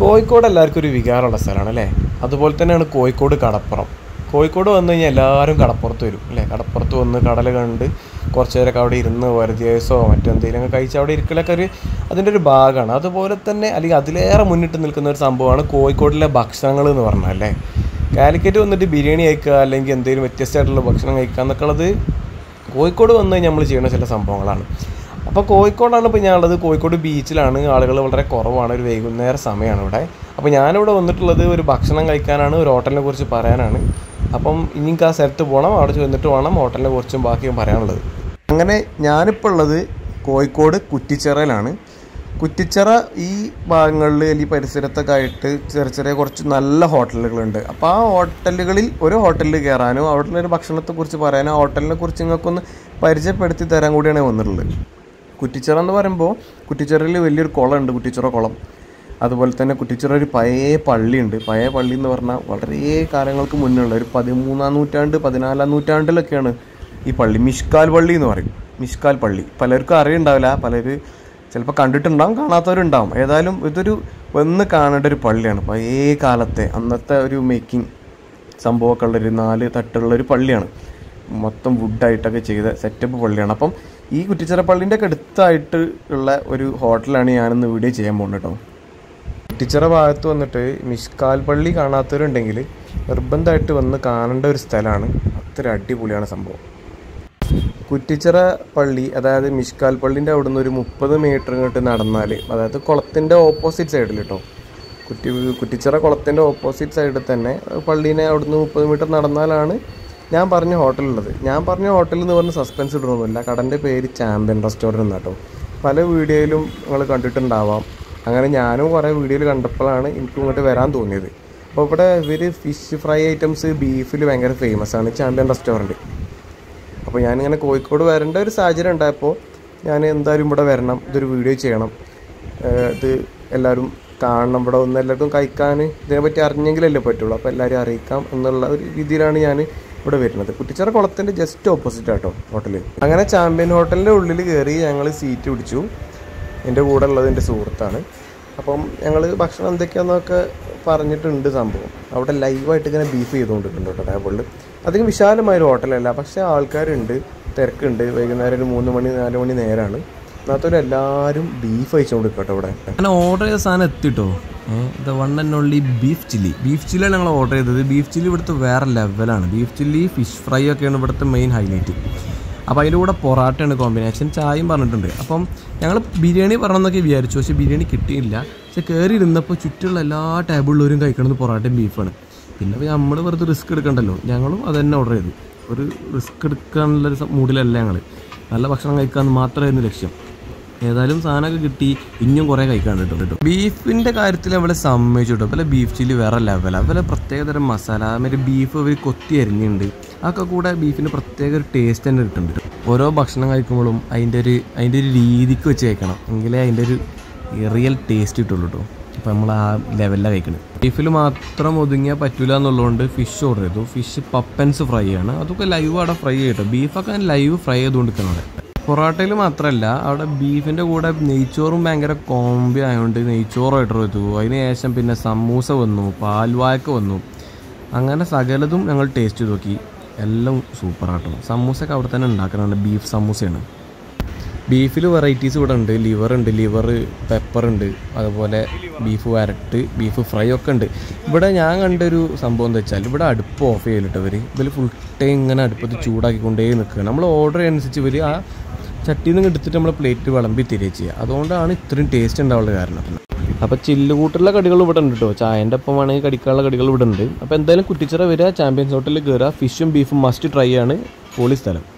കോഴിക്കോട് എല്ലാവർക്കും ഒരു വികാരമുള്ള സ്ഥലമാണ് അല്ലേ അതുപോലെ തന്നെയാണ് കോഴിക്കോട് കടപ്പുറം കോഴിക്കോട് വന്നു കഴിഞ്ഞാൽ എല്ലാവരും കടപ്പുറത്ത് വരും അല്ലേ കടപ്പുറത്ത് വന്ന് കടൽ കണ്ട് കുറച്ച് നേരമൊക്കെ അവിടെ ഇരുന്ന് വെറുതെ മറ്റെന്തെങ്കിലും കഴിച്ച് അവിടെ ഇരിക്കലൊക്കെ ഒരു അതിൻ്റെ ഒരു ഭാഗമാണ് അതുപോലെ തന്നെ അല്ലെങ്കിൽ അതിലേറെ മുന്നിട്ട് നിൽക്കുന്ന ഒരു സംഭവമാണ് കോഴിക്കോടിലെ ഭക്ഷണങ്ങൾ എന്ന് പറഞ്ഞാൽ അല്ലേ കാലിക്കറ്റ് വന്നിട്ട് ബിരിയാണി കഴിക്കുക അല്ലെങ്കിൽ എന്തെങ്കിലും വ്യത്യസ്തമായിട്ടുള്ള ഭക്ഷണം കഴിക്കുക എന്നൊക്കെ ഉള്ളത് കോഴിക്കോട് വന്ന് കഴിഞ്ഞാൽ നമ്മൾ ചെയ്യുന്ന ചില സംഭവങ്ങളാണ് അപ്പോൾ കോഴിക്കോടാണ് ഇപ്പോൾ ഞാനുള്ളത് കോഴിക്കോട് ബീച്ചിലാണ് ആളുകൾ വളരെ കുറവാണ് ഒരു വൈകുന്നേര സമയമാണ് ഇവിടെ അപ്പോൾ ഞാനിവിടെ വന്നിട്ടുള്ളത് ഒരു ഭക്ഷണം കഴിക്കാനാണ് ഒരു ഹോട്ടലിനെ കുറിച്ച് പറയാനാണ് അപ്പം ഇനിക്ക് ആ സ്ഥലത്ത് പോകണം അവിടെ ചെന്നിട്ട് വേണം ഹോട്ടലിനെ കുറിച്ചും ബാക്കിയും പറയാനുള്ളത് അങ്ങനെ ഞാനിപ്പോൾ ഉള്ളത് കോഴിക്കോട് കുറ്റിച്ചിറയിലാണ് കുറ്റിച്ചിറ ഈ ഭാഗങ്ങളിൽ അല്ലെങ്കിൽ പരിസരത്തൊക്കെ ആയിട്ട് ചെറിയ ചെറിയ കുറച്ച് നല്ല ഹോട്ടലുകളുണ്ട് അപ്പോൾ ആ ഹോട്ടലുകളിൽ ഒരു ഹോട്ടലിൽ കയറാനോ അവിടെ ഒരു ഭക്ഷണത്തെക്കുറിച്ച് പറയാനോ ആ ഹോട്ടലിനെ കുറിച്ച് നിങ്ങൾക്കൊന്ന് പരിചയപ്പെടുത്തി തരാൻ കൂടിയാണ് വന്നിട്ടുള്ളത് കുറ്റിച്ചിറ എന്ന് പറയുമ്പോൾ കുറ്റിച്ചിറയിൽ വലിയൊരു കുളമുണ്ട് കുറ്റിച്ചിറ കുളം അതുപോലെ തന്നെ കുറ്റിച്ചിറ ഒരു പഴയ പള്ളിയുണ്ട് പഴയ പള്ളി എന്ന് പറഞ്ഞാൽ വളരെ കാലങ്ങൾക്ക് മുന്നുള്ള ഒരു പതിമൂന്നാം നൂറ്റാണ്ട് പതിനാലാം നൂറ്റാണ്ടിലൊക്കെയാണ് ഈ പള്ളി മിഷ്കാൽ പള്ളി എന്ന് പറയും മിഷ്കാൽ പള്ളി പലർക്കും അറിയുണ്ടാവില്ല പലർ ചിലപ്പോൾ കണ്ടിട്ടുണ്ടാവും കാണാത്തവരുണ്ടാവും ഏതായാലും ഇതൊരു വന്ന് കാണേണ്ട ഒരു പള്ളിയാണ് പഴയ കാലത്തെ അന്നത്തെ ഒരു മേക്കിംഗ് സംഭവമൊക്കെ ഉള്ളൊരു നാല് തട്ടുള്ള ഒരു പള്ളിയാണ് മൊത്തം വുഡായിട്ടൊക്കെ ചെയ്ത സെറ്റപ്പ് പള്ളിയാണ് അപ്പം ഈ കുറ്റിച്ചിറ പള്ളിൻ്റെ ഒക്കെ അടുത്തായിട്ട് ഉള്ള ഒരു ഹോട്ടലാണ് ഞാനിന്ന് വീഡിയോ ചെയ്യാൻ പോകുന്നത് കേട്ടോ കുറ്റിച്ചിറ ഭാഗത്ത് വന്നിട്ട് മിഷ്കാൽ പള്ളി കാണാത്തവരുണ്ടെങ്കിൽ നിർബന്ധമായിട്ട് വന്ന് കാണേണ്ട ഒരു സ്ഥലമാണ് അത്ര അടിപൊളിയാണ് സംഭവം കുറ്റിച്ചിറ പള്ളി അതായത് മിഷ്കാൽ പള്ളിൻ്റെ അവിടുന്ന് ഒരു മുപ്പത് മീറ്റർ ഇങ്ങോട്ട് നടന്നാൽ അതായത് കുളത്തിൻ്റെ ഓപ്പോസിറ്റ് സൈഡിൽ കേട്ടോ കുറ്റി കുറ്റിച്ചിറ കുളത്തിൻ്റെ ഓപ്പോസിറ്റ് സൈഡിൽ തന്നെ പള്ളീനെ അവിടുന്ന് മുപ്പത് മീറ്റർ നടന്നാലാണ് ഞാൻ പറഞ്ഞ ഹോട്ടലുള്ളത് ഞാൻ പറഞ്ഞ ഹോട്ടൽ എന്ന് പറഞ്ഞ് സസ്പെൻസ് ഇടണമെന്നില്ല കടൻ്റെ പേര് ചാമ്പ്യൻ റെസ്റ്റോറൻറ്റ് എന്നാട്ടോ പല വീഡിയോയിലും നിങ്ങൾ കണ്ടിട്ടുണ്ടാവാം അങ്ങനെ ഞാനും കുറേ വീഡിയോയിൽ കണ്ടപ്പോഴാണ് എനിക്ക് ഇങ്ങോട്ട് വരാൻ തോന്നിയത് അപ്പോൾ ഇവിടെ ഇവർ ഫിഷ് ഫ്രൈ ഐറ്റംസ് ബീഫിൽ ഭയങ്കര ഫേമസ് ആണ് ചാമ്പ്യൻ റെസ്റ്റോറൻറ്റ് അപ്പോൾ ഞാനിങ്ങനെ കോഴിക്കോട് വരേണ്ട ഒരു സാഹചര്യം ഉണ്ടായപ്പോൾ ഞാൻ എന്തായാലും ഇവിടെ വരണം ഇതൊരു വീഡിയോ ചെയ്യണം ഏഹ് ഇത് എല്ലാവരും കാണണം ഇവിടെ ഒന്ന് എല്ലാവർക്കും കഴിക്കാൻ ഇതിനെപ്പറ്റി അറിഞ്ഞെങ്കിലല്ലേ പറ്റുള്ളൂ അപ്പോൾ എല്ലാവരും അറിയിക്കാം എന്നുള്ള ഒരു രീതിയിലാണ് ഞാൻ ഇവിടെ വരുന്നത് കുറ്റിച്ചിറ കുളത്തിൻ്റെ ജസ്റ്റ് ഓപ്പോസിറ്റ് ആട്ടോ ഹോട്ടൽ അങ്ങനെ ചാമ്പ്യൻ ഹോട്ടലിൻ്റെ ഉള്ളിൽ കയറി ഞങ്ങൾ സീറ്റ് പിടിച്ചു എൻ്റെ കൂടെ ഉള്ളത് എൻ്റെ സുഹൃത്താണ് അപ്പം ഞങ്ങൾ ഭക്ഷണം എന്തൊക്കെയാണെന്നൊക്കെ പറഞ്ഞിട്ടുണ്ട് സംഭവം അവിടെ ലൈവായിട്ട് ഇങ്ങനെ ബീഫ് ചെയ്തുകൊണ്ടിരിക്കുന്നുണ്ട് കേട്ടോ ടേബിളിൽ അധികം വിശാലമായൊരു ഹോട്ടലല്ല പക്ഷേ ആൾക്കാരുണ്ട് തിരക്കുണ്ട് വൈകുന്നേരം ഒരു മൂന്ന് മണി നാല് മണി നേരമാണ് അതിനകത്തൊരു എല്ലാവരും ബീഫ് കഴിച്ചുകൊണ്ട് കേട്ടോ ഇവിടെ അങ്ങനെ ഓർഡർ ചെയ്ത സാധനം എത്തിട്ടോ the one and only beef chilli beef ചില്ലിയാണ് ഞങ്ങൾ ഓർഡർ ചെയ്തത് ബീഫ് ചില്ലി ഇവിടുത്തെ വേറെ ലെവലാണ് ബീഫ് ചില്ലി ഫിഷ് ഫ്രൈ ഒക്കെയാണ് ഇവിടുത്തെ മെയിൻ ഹൈലൈറ്റ് അപ്പോൾ അതിൻ്റെ കൂടെ പൊറാട്ടയാണ് കോമ്പിനേഷൻ ചായയും പറഞ്ഞിട്ടുണ്ട് അപ്പം ഞങ്ങൾ ബിരിയാണി പറഞ്ഞെന്നൊക്കെ വിചാരിച്ചു പക്ഷേ ബിരിയാണി കിട്ടിയില്ല പക്ഷെ കയറി ഇരുന്നപ്പോൾ ചുറ്റുമുള്ള എല്ലാ ടേബിളിലും കഴിക്കണത് പൊറാട്ടയും ബീഫാണ് പിന്നെ ഇപ്പോൾ നമ്മൾ വെറുതെ റിസ്ക് എടുക്കണ്ടല്ലോ ഞങ്ങളും അത് തന്നെ ഓർഡർ ചെയ്തു ഒരു റിസ്ക് എടുക്കാനുള്ളൊരു സ- മൂഡിലല്ല ഞങ്ങൾ നല്ല ഭക്ഷണം കഴിക്കാമെന്ന് മാത്രമായിരുന്നു ലക്ഷ്യം ഏതായാലും സാധനമൊക്കെ കിട്ടി ഇനിയും കുറേ കഴിക്കാൻ കിട്ടും കേട്ടോ ബീഫിൻ്റെ കാര്യത്തിൽ അവളെ സമ്മതിച്ചു കേട്ടോ അതുപോലെ ബീഫ് ചില്ലി വേറെ ലെവലാണ് അതുപോലെ പ്രത്യേകതരം മസാല മറ്റേ ബീഫ് അവർ കൊത്തി അരിഞ്ഞുണ്ട് അതൊക്കെ കൂടെ ബീഫിന് പ്രത്യേക ഒരു ടേസ്റ്റ് തന്നെ കിട്ടുന്നുണ്ട് ഓരോ ഭക്ഷണം കഴിക്കുമ്പോഴും അതിൻ്റെ ഒരു അതിൻ്റെ ഒരു രീതിക്ക് വെച്ച് കഴിക്കണം എങ്കിലേ അതിൻ്റെ ഒരു റിയൽ ടേസ്റ്റ് കിട്ടുള്ളൂ കേട്ടോ അപ്പോൾ നമ്മൾ ആ ലെവലിലാണ് കഴിക്കുന്നത് ബീഫിൽ മാത്രം ഒതുങ്ങിയാൽ പറ്റൂല എന്നുള്ളതുകൊണ്ട് ഫിഷ് ഓർഡർ ചെയ്തു ഫിഷ് പപ്പൻസ് ഫ്രൈ ആണ് അതൊക്കെ ലൈവ് അവിടെ ഫ്രൈ ചെയ്യട്ടോ ബീഫൊക്കെ ലൈവ് ഫ്രൈ ചെയ്തുകൊണ്ടിരിക്കുന്നത് പൊറോട്ടയിൽ മാത്രമല്ല അവിടെ ബീഫിൻ്റെ കൂടെ നെയ്ച്ചോറും ഭയങ്കര കോമ്പി ആയതുകൊണ്ട് നെയ്ച്ചോറ് ഓർഡർ ചെയ്തു അതിന് ശേഷം പിന്നെ സമൂസ വന്നു പാൽവായക്ക വന്നു അങ്ങനെ സകലതും ഞങ്ങൾ ടേസ്റ്റ് ചെയ്ത് നോക്കി എല്ലാം സൂപ്പറാട്ടോ സമൂസയൊക്കെ അവിടെ തന്നെ ഉണ്ടാക്കുന്നുണ്ട് ബീഫ് സമൂസയാണ് ബീഫിൽ വെറൈറ്റീസ് ഇവിടെ ഉണ്ട് ലിവർ ഉണ്ട് ലിവർ പെപ്പർ ഉണ്ട് അതുപോലെ ബീഫ് വരട്ട് ബീഫ് ഫ്രൈ ഒക്കെ ഉണ്ട് ഇവിടെ ഞാൻ കണ്ടൊരു സംഭവം എന്താ വെച്ചാൽ ഇവിടെ അടുപ്പ് ഓഫ് ചെയ്യലിട്ട് ഇവർ ഇവർ ഫുൾ ടൈം ഇങ്ങനെ അടുപ്പത്ത് ചൂടാക്കിക്കൊണ്ടേ നിൽക്കുക നമ്മൾ ഓർഡർ അനുസരിച്ച് ഇവർ ആ ചട്ടിയിൽ നിന്ന് എടുത്തിട്ട് നമ്മൾ പ്ലേറ്റ് വിളമ്പി തിരികെ ചെയ്യുക അതുകൊണ്ടാണ് ഇത്രയും ടേസ്റ്റ് ഉണ്ടാവുള്ള കാരണം അപ്പോൾ ചില്ലുകൂട്ടുള്ള കടികൾ ഇവിടെ ഉണ്ട് കേട്ടോ ചായൻ്റെ ഒപ്പം വേണമെങ്കിൽ കടിക്കാനുള്ള കടികൾ ഇവിടെ ഉണ്ട് അപ്പോൾ എന്തായാലും കുറ്റിച്ചിറ വരിക ചാമ്പ്യൻസ് ഹോട്ടലിൽ കയറുക ഫിഷും ബീഫും മസ്റ്റ് ട്രൈ ആണ് പൊളി സ്ഥലം